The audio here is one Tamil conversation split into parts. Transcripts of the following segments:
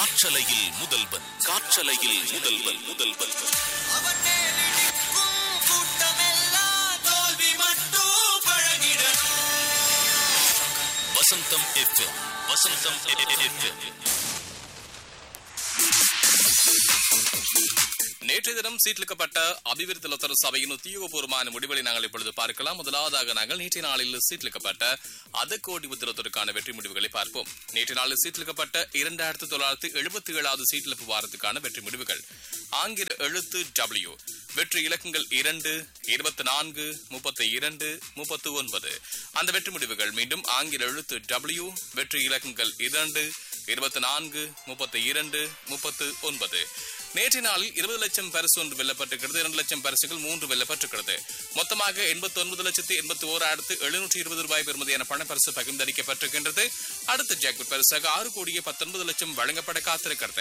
காற்றலையில் முதல்வன் காற்றலையில் முதல்வன் முதல்வன் அவன் மேலிடிக்கும் கூட்டமெல்லாம் தோல்வி மட்டும் பழகிடணும் வசந்தம் எஃப்எம் வசந்தம் எஃப்எம் நேற்றைய தினம் சீட்லிக்கப்பட்ட அபிவிருத்தி லொத்தர சபையின் உத்தியோகபூர்வமான முடிவுகளை நாங்கள் இப்பொழுது பார்க்கலாம் முதலாவதாக நாங்கள் நேற்றைய நாளில் சீட்லிக்கப்பட்ட அதக்கோடி உத்திரத்திற்கான வெற்றி முடிவுகளை பார்ப்போம் நேற்றைய நாளில் சீட்லிக்கப்பட்ட இரண்டாயிரத்தி தொள்ளாயிரத்தி எழுபத்தி ஏழாவது சீட்லிப்பு வாரத்துக்கான வெற்றி முடிவுகள் ஆங்கில எழுத்து டபிள்யூ வெற்றி இலக்கங்கள் இரண்டு இருபத்தி நான்கு முப்பத்தி இரண்டு முப்பத்தி ஒன்பது அந்த வெற்றி முடிவுகள் மீண்டும் ஆங்கில எழுத்து டபிள்யூ வெற்றி இலக்கங்கள் இரண்டு இருபத்தி நான்கு முப்பத்தி இரண்டு முப்பத்து ஒன்பது நேற்றைய நாளில் இருபது லட்சம் பரிசு ஒன்று வெல்லப்பட்டிருக்கிறது இரண்டு லட்சம் பரிசுகள் மூன்று வெல்லப்பட்டிருக்கிறது மொத்தமாக எண்பத்தி ஒன்பது லட்சத்தி எண்பத்தி ஓராயிரத்து எழுநூற்றி இருபது ரூபாய் பெறுமதியான பணப்பரிசு பகிர்ந்தளிக்கப்பட்டிருக்கின்றது அடுத்த ஜாக்பட் பரிசாக ஆறு கோடியே பத்தொன்பது லட்சம் வழங்கப்பட காத்திருக்கிறது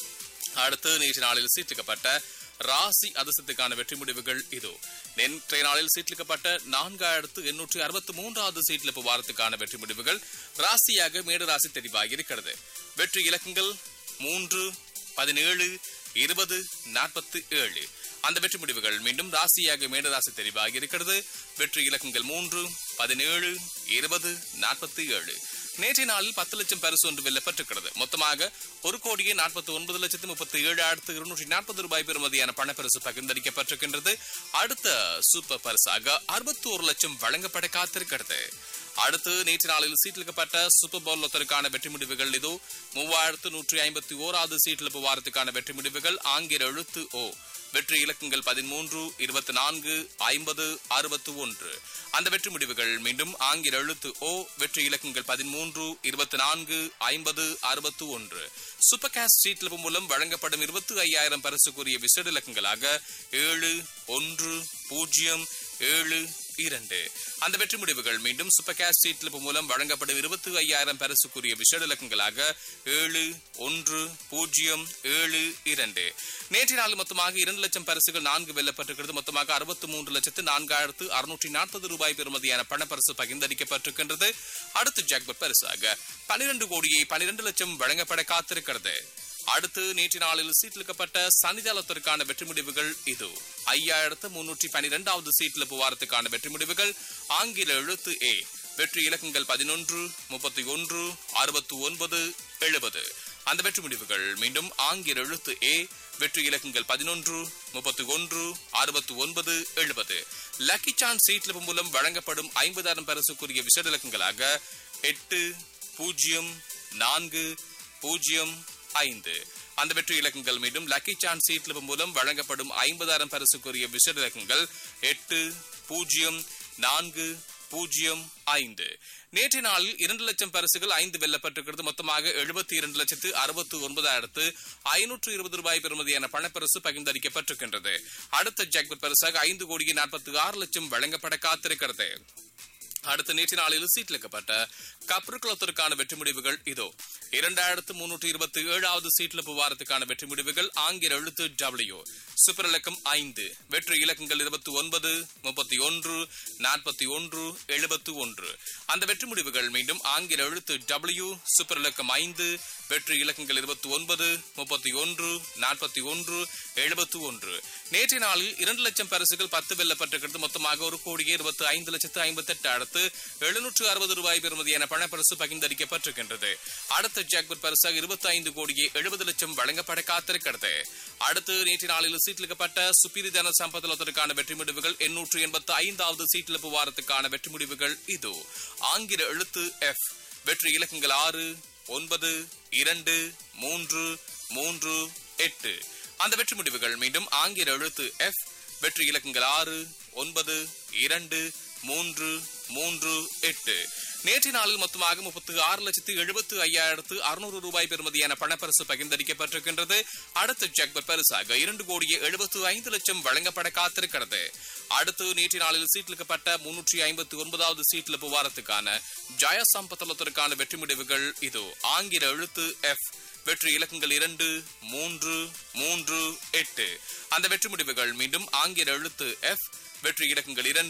அடுத்து நேற்று நாளில் சீட்டிக்கப்பட்ட ராசி அதிர்ஷ்டத்துக்கான வெற்றி முடிவுகள் இதோ நேற்றைய நாளில் சீட்டிலிக்கப்பட்ட நான்காயிரத்து எண்ணூற்றி அறுபத்தி மூன்றாவது சீட்டிலிப்பு வாரத்துக்கான வெற்றி முடிவுகள் ராசியாக மேடு ராசி தெரிவாகி இருக்கிறது வெற்றி இலக்கங்கள் மூன்று பதினேழு இருபது நாற்பத்தி ஏழு அந்த வெற்றி முடிவுகள் மீண்டும் ராசியாக மேடு ராசி தெரிவாகி இருக்கிறது வெற்றி இலக்கங்கள் மூன்று பதினேழு இருபது நாற்பத்தி ஏழு நேற்றைய நாளில் பத்து லட்சம் பரிசு ஒன்று வெல்லப்பட்டிருக்கிறது மொத்தமாக ஒரு கோடியே நாற்பத்தி ஒன்பது லட்சத்து முப்பத்தி ஏழாயிரத்து இருநூற்றி நாற்பது ரூபாய் பெறுமதியான பணப்பரிசு பகிர்ந்தளிக்கப்பட்டிருக்கின்றது அடுத்த சூப்பர் பரிசாக அறுபத்தி ஒரு லட்சம் வழங்கப்பட காத்திருக்கிறது அடுத்து நேற்று நாளில் சீட்டிலிக்கப்பட்ட சூப்பர் பவுல் லொத்தருக்கான வெற்றி முடிவுகள் இதோ மூவாயிரத்து நூற்றி ஐம்பத்தி ஓராவது சீட்டிலிப்பு வாரத்துக்கான வெற்றி முடிவுகள் ஆங்கில எழுத்து ஓ வெற்றி இலக்கங்கள் பதிமூன்று இருபத்தி நான்கு ஐம்பது அறுபத்து ஒன்று அந்த வெற்றி முடிவுகள் மீண்டும் ஆங்கில எழுத்து ஓ வெற்றி இலக்கங்கள் பதிமூன்று இருபத்தி நான்கு ஐம்பது அறுபத்து ஒன்று சூப்பர் கேஷ் சீட்லப்பு மூலம் வழங்கப்படும் இருபத்தி ஐயாயிரம் பரிசுக்குரிய விசேட இலக்கங்களாக ஏழு ஒன்று பூஜ்ஜியம் ஏழு இரண்டு அந்த வெற்றி முடிவுகள் மீண்டும் சூப்பர் கேஷ் சீட்லிப்பு மூலம் வழங்கப்படும் இருபத்தி ஐயாயிரம் பரிசுக்குரிய விசேட இலக்கங்களாக ஏழு ஒன்று பூஜ்ஜியம் ஏழு இரண்டு நேற்று நாள் மொத்தமாக இரண்டு லட்சம் பரிசுகள் நான்கு வெல்லப்பட்டிருக்கிறது மொத்தமாக அறுபத்தி மூன்று லட்சத்து நான்காயிரத்து அறுநூற்றி நாற்பது ரூபாய் பெறுமதியான பணப்பரிசு பகிர்ந்தளிக்கப்பட்டிருக்கின்றது அடுத்த ஜாக்பட் பரிசாக பனிரெண்டு கோடியே பனிரெண்டு லட்சம் வழங்கப்பட காத்திருக்கிறது அடுத்து நேற்று நாளில் சீட்டிலிக்கப்பட்ட சனிஜாலத்திற்கான வெற்றி முடிவுகள் இது ஐயாயிரத்து முன்னூற்றி பனிரெண்டாவது சீட்டில் புவாரத்துக்கான வெற்றி முடிவுகள் ஆங்கில எழுத்து ஏ வெற்றி இலக்கங்கள் பதினொன்று முப்பத்தி ஒன்று அறுபத்தி ஒன்பது எழுபது அந்த வெற்றி முடிவுகள் மீண்டும் ஆங்கில எழுத்து ஏ வெற்றி இலக்கங்கள் பதினொன்று முப்பத்தி ஒன்று அறுபத்தி ஒன்பது எழுபது லக்கி சான்ஸ் சீட்லிப்பு மூலம் வழங்கப்படும் ஐம்பதாயிரம் பரிசுக்குரிய விசேட இலக்கங்களாக எட்டு பூஜ்ஜியம் நான்கு பூஜ்ஜியம் ஐந்து அந்த வெற்றி இலக்கங்கள் மீண்டும் லக்கி சான்ஸ் சீட்லிப்பு மூலம் வழங்கப்படும் ஐம்பதாயிரம் பரிசுக்குரிய விசேட இலக்கங்கள் எட்டு பூஜ்ஜியம் நான்கு பூஜ்ஜியம் ஐந்து நேற்றைய நாளில் இரண்டு லட்சம் பரிசுகள் ஐந்து வெல்லப்பட்டிருக்கிறது மொத்தமாக எழுபத்தி இரண்டு லட்சத்து அறுபத்தி ஒன்பதாயிரத்து ஐநூற்று இருபது ரூபாய் பெறுமதியான பணப்பரிசு பகிர்ந்தளிக்கப்பட்டிருக்கின்றது அடுத்த ஜாக்பட் பரிசாக ஐந்து கோடியே நாற்பத்தி ஆறு லட்சம் வழங்கப்பட காத்திருக்கிறது அடுத்த நேற்று நாளில் சீட்லிக்கப்பட்ட கப்ருக்குளத்திற்கான வெற்றி முடிவுகள் இதோ இரண்டாயிரத்து முன்னூற்றி இருபத்தி ஏழாவது சீட்லிப்பு வாரத்துக்கான வெற்றி முடிவுகள் ஆங்கில எழுத்து டபிள்யூ சூப்பர் இலக்கம் ஐந்து வெற்றி இலக்கங்கள் இருபத்தி ஒன்பது முப்பத்தி ஒன்று நாற்பத்தி ஒன்று எழுபத்து ஒன்று அந்த வெற்றி முடிவுகள் மீண்டும் ஆங்கில எழுத்து டபிள்யூ சூப்பர் இலக்கம் ஐந்து வெற்றி இலக்கங்கள் இருபத்தி ஒன்பது முப்பத்தி ஒன்று நாற்பத்தி ஒன்று எழுபத்து ஒன்று நேற்றைய நாளில் இரண்டு லட்சம் பரிசுகள் பத்து வெல்லப்பட்டிருக்கிறது மொத்தமாக ஒரு கோடியே இருபத்தி ஐந்து லட்சத்து ஐம்பத்தி எட்டு அடுத்து எழுநூற்று அறுபது ரூபாய் பெறுமதியான பணப்பரிசு பகிர்ந்தளிக்கப்பட்டிருக்கின்றது அடுத்த ஜாக்பட் பரிசாக இருபத்தி ஐந்து கோடியே எழுபது லட்சம் வழங்கப்பட காத்திருக்கிறது அடுத்து நேற்று நாளில் சீட்டிலிக்கப்பட்ட சுப்பீரி ஜன சம்பதத்திற்கான வெற்றி முடிவுகள் எண்ணூற்று எண்பத்தி ஐந்தாவது சீட்டிலிப்பு வாரத்துக்கான வெற்றி முடிவுகள் இது ஆங்கில எழுத்து எஃப் வெற்றி இலக்கங்கள் ஆறு ஒன்பது இரண்டு மூன்று மூன்று எட்டு அந்த வெற்றி முடிவுகள் மீண்டும் ஆங்கில எழுத்து எஃப் வெற்றி இலக்கங்கள் ஆறு ஒன்பது இரண்டு மூன்று மூன்று எட்டு நேற்றைய நாளில் மொத்தமாக முப்பத்தி ஆறு லட்சத்து எழுபத்து ஐயாயிரத்து அறுநூறு ரூபாய் பெறுமதியான பணப்பரிசு பகிர்ந்தளிக்கப்பட்டிருக்கின்றது அடுத்த ஜாக்பட் பரிசாக இரண்டு கோடியே எழுபத்து ஐந்து லட்சம் வழங்கப்பட காத்திருக்கிறது அடுத்து நேற்றைய நாளில் சீட்டிலிக்கப்பட்ட முன்னூற்றி ஐம்பத்தி ஒன்பதாவது சீட்டில் புவாரத்துக்கான ஜய சம்பத்தலத்திற்கான வெற்றி முடிவுகள் இது ஆங்கில எழுத்து எஃப் வெற்றி இலக்கங்கள் இரண்டு மூன்று மூன்று எட்டு அந்த வெற்றி முடிவுகள் மீண்டும் ஆங்கில எழுத்து எஃப் வெற்றி இலக்கங்கள் இரண்டு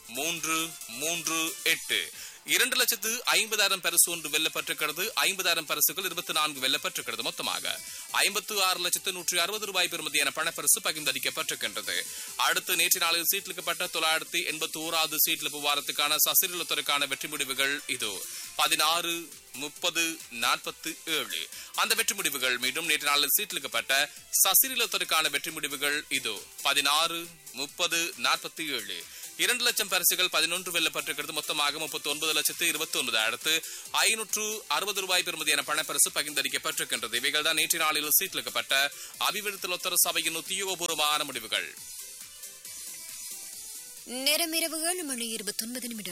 மூன்று மூன்று எட்டு இரண்டு லட்சத்து ஐம்பதாயிரம் பரிசு ஒன்று வெல்லப்பட்டிருக்கிறது ஐம்பதாயிரம் பரிசுகள் இருபத்தி நான்கு வெல்லப்பட்டிருக்கிறது மொத்தமாக ஐம்பத்து ஆறு லட்சத்து நூற்றி அறுபது ரூபாய் பெறுமதியான பணப்பரிசு பகிர்ந்தளிக்கப்பட்டிருக்கின்றது அடுத்து நேற்று நாளில் சீட்லிக்கப்பட்ட தொள்ளாயிரத்தி எண்பத்தி ஓராவது சீட்லிப்பு வாரத்துக்கான சசிரலத்துறைக்கான வெற்றி முடிவுகள் இது பதினாறு முப்பது நாற்பத்து ஏழு அந்த வெற்றி முடிவுகள் மீண்டும் நேற்று நாளில் சீட்லிக்கப்பட்ட சசிரலத்துறைக்கான வெற்றி முடிவுகள் இது பதினாறு முப்பது நாற்பத்தி ஏழு இரண்டு லட்சம் பரிசுகள் பதினொன்று வெல்லப்பட்டிருக்கிறது மொத்தமாக முப்பத்தி ஒன்பது லட்சத்து இருபத்தி ஒன்பது அடுத்து ஐநூற்று அறுபது ரூபாய் பெறுமதியான பணப்பரிசு பகிர்ந்தளிக்கப்பட்டிருக்கின்றது இவைகள் தான் நேற்று நாளில் சீட்லிக்கப்பட்ட அபிவிருத்தி லொத்தர சபையின் உத்தியோகபூர்வமான முடிவுகள் நேரம் இரவு ஏழு மணி இருபத்தொன்பது நிமிடம்